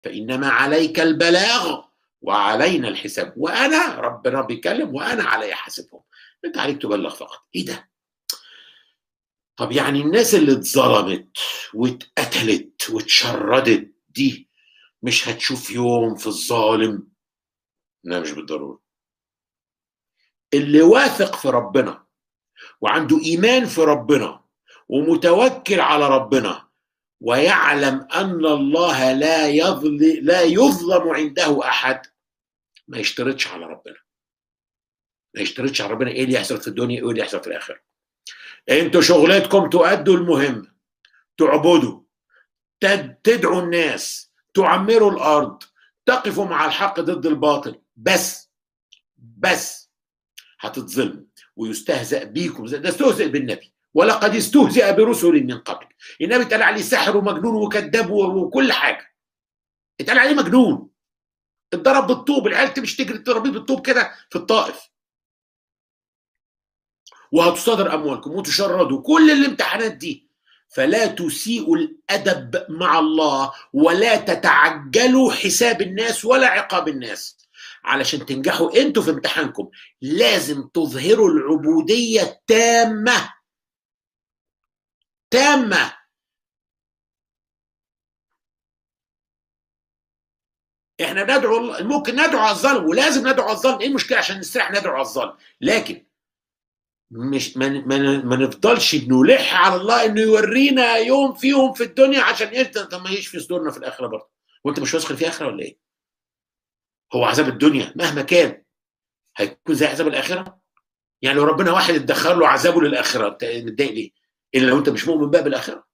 فانما عليك البلاغ وعلينا الحساب وانا ربنا بيكلم وانا علي حاسبهم انت عليك تبلغ فقط ايه ده طب يعني الناس اللي اتظلمت واتقتلت واتشردت دي مش هتشوف يوم في الظالم لا مش بالضروره اللي واثق في ربنا وعنده ايمان في ربنا ومتوكل على ربنا ويعلم ان الله لا يظلم لا يظلم عنده احد ما يشترطش على ربنا ما يشترطش على ربنا ايه اللي يحصل في الدنيا وايه اللي يحصل في الاخره انتوا شغلتكم تؤدوا المهم تعبدوا تدعوا الناس تعمروا الارض تقفوا مع الحق ضد الباطل بس بس هتتظلموا ويستهزأ بيكم ده استهزئ بالنبي ولقد استهزئ برسل من قبل النبي اتقال عليه سحر ومجنون وكذاب وكل حاجه اتقال عليه مجنون اتضرب بالطوب العيال تمشي تجري تضربيه بالطوب كده في الطائف وهتصادر اموالكم وتشردوا كل الامتحانات دي فلا تسيئوا الادب مع الله ولا تتعجلوا حساب الناس ولا عقاب الناس علشان تنجحوا انتوا في امتحانكم لازم تظهروا العبوديه التامه تامه احنا ندعو ممكن ندعو على الظالم ولازم ندعو على الظالم ايه المشكله عشان نستريح ندعو على الظالم لكن مش ما, ما, ما نفضلش نلح على الله انه يورينا يوم فيهم في الدنيا عشان يشتغل طب ما يشفي صدورنا في الاخره برضه وانت مش واثق في اخره ولا ايه؟ هو عذاب الدنيا مهما كان هيكون زي عذاب الاخره؟ يعني لو ربنا واحد ادخر له عذابه للاخره انت متضايق ليه؟ الا لو انت مش مؤمن بقى بالاخره